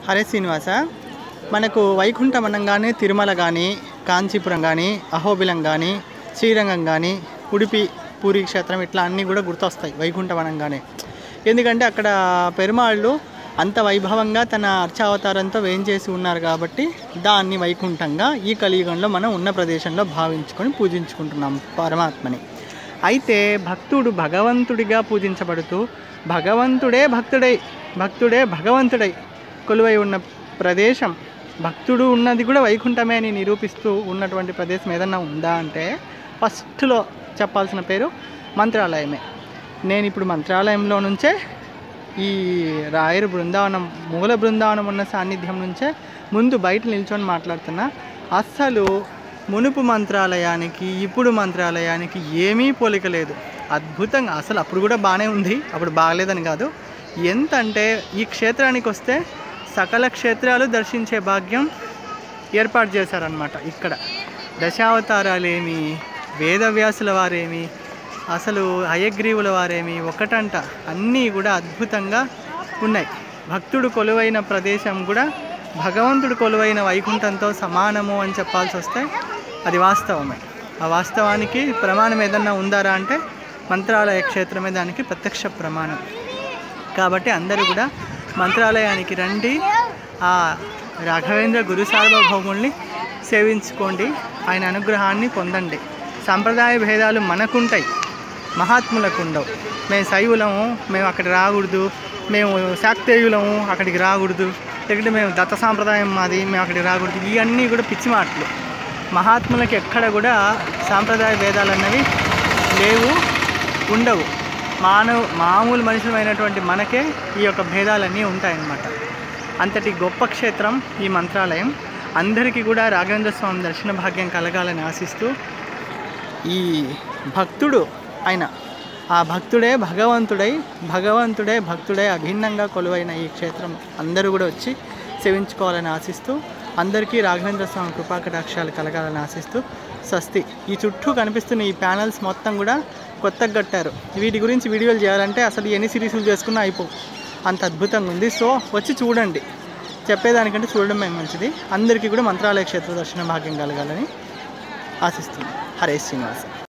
హరే శ్రీనివాస మనకు వైకుంఠం అనగానే తిరుమల కానీ కాంచీపురం కానీ అహోబిలం కానీ శ్రీరంగం కానీ ఉడిపి పూరి క్షేత్రం ఇట్లా అన్నీ కూడా గుర్తొస్తాయి వైకుంఠం అనగానే ఎందుకంటే అక్కడ పెరుమాళ్ళు అంత వైభవంగా తన అర్చావతారంతో వేయించేసి ఉన్నారు కాబట్టి దాన్ని వైకుంఠంగా ఈ కలియుగంలో మనం ఉన్న ప్రదేశంలో భావించుకొని పూజించుకుంటున్నాం పరమాత్మని అయితే భక్తుడు భగవంతుడిగా పూజించబడుతూ భగవంతుడే భక్తుడై భక్తుడే భగవంతుడై కొలువై ఉన్న ప్రదేశం భక్తుడు ఉన్నది కూడా వైకుంఠమే అని నిరూపిస్తూ ఉన్నటువంటి ప్రదేశం ఏదన్నా ఉందా అంటే ఫస్ట్లో చెప్పాల్సిన పేరు మంత్రాలయమే నేను ఇప్పుడు మంత్రాలయంలో నుంచే ఈ రాయరు బృందావనం మూల బృందావనం ఉన్న సాన్నిధ్యం నుంచే ముందు బయట నిల్చొని మాట్లాడుతున్నా అస్సలు మునుపు మంత్రాలయానికి ఇప్పుడు మంత్రాలయానికి ఏమీ పోలిక లేదు అద్భుతంగా అసలు అప్పుడు కూడా బాగానే ఉంది అప్పుడు బాగలేదని కాదు ఎంత అంటే ఈ క్షేత్రానికి వస్తే సకల క్షేత్రాలు దర్శించే భాగ్యం ఏర్పాటు చేశారనమాట ఇక్కడ దశావతారాలేమి వేదవ్యాసుల వారేమి అసలు హయగ్రీవుల వారేమి ఒకటంట అన్నీ కూడా అద్భుతంగా ఉన్నాయి భక్తుడు కొలువైన ప్రదేశం కూడా భగవంతుడు కొలువైన వైకుంఠంతో సమానము అని చెప్పాల్సి వస్తే అది వాస్తవమే ఆ వాస్తవానికి ప్రమాణం ఏదన్నా ఉందారా అంటే మంత్రాలయ క్షేత్రమే దానికి ప్రత్యక్ష ప్రమాణం కాబట్టి అందరూ కూడా మంత్రాలయానికి రండి ఆ రాఘవేంద్ర గురు సార్వభౌముల్ని సేవించుకోండి ఆయన అనుగ్రహాన్ని పొందండి సాంప్రదాయ భేదాలు మనకుంటాయి మహాత్ములకు ఉండవు మేము శైవులము మేము అక్కడ రాకూడదు మేము శాక్తేయులము అక్కడికి రాకూడదు లేకుంటే మేము దత్త సాంప్రదాయం మాది మేము అక్కడికి రాకూడదు ఇవన్నీ కూడా పిచ్చి మాటలు మహాత్ములకి ఎక్కడ కూడా సాంప్రదాయ భేదాలు అన్నవి లేవు ఉండవు మానవ మామూలు మనుషులమైనటువంటి మనకే ఈ యొక్క భేదాలన్నీ ఉంటాయన్నమాట అంతటి గొప్ప క్షేత్రం ఈ మంత్రాలయం అందరికీ కూడా రాఘవేంద్ర స్వామి దర్శన భాగ్యం కలగాలని ఆశిస్తూ ఈ భక్తుడు ఆయన ఆ భక్తుడే భగవంతుడై భగవంతుడే భక్తుడే అభిన్నంగా కొలువైన ఈ క్షేత్రం అందరూ కూడా వచ్చి సేవించుకోవాలని ఆశిస్తూ అందరికీ రాఘవేంద్ర స్వామి కృపాకటాక్షాలు కలగాలని ఆశిస్తూ స్వస్తి ఈ చుట్టూ కనిపిస్తున్న ఈ ప్యానల్స్ మొత్తం కూడా కొత్తగా కట్టారు వీటి గురించి వీడియోలు చేయాలంటే అసలు ఎన్ని సిరీస్లు చేసుకున్నా అయిపోవు అంత అద్భుతంగా ఉంది సో వచ్చి చూడండి చెప్పేదానికంటే చూడడమే మంచిది అందరికీ కూడా మంత్రాలయ క్షేత్ర దర్శన భాగ్యం కలగాలని ఆశిస్తున్నాను హరే శ్రీనివాస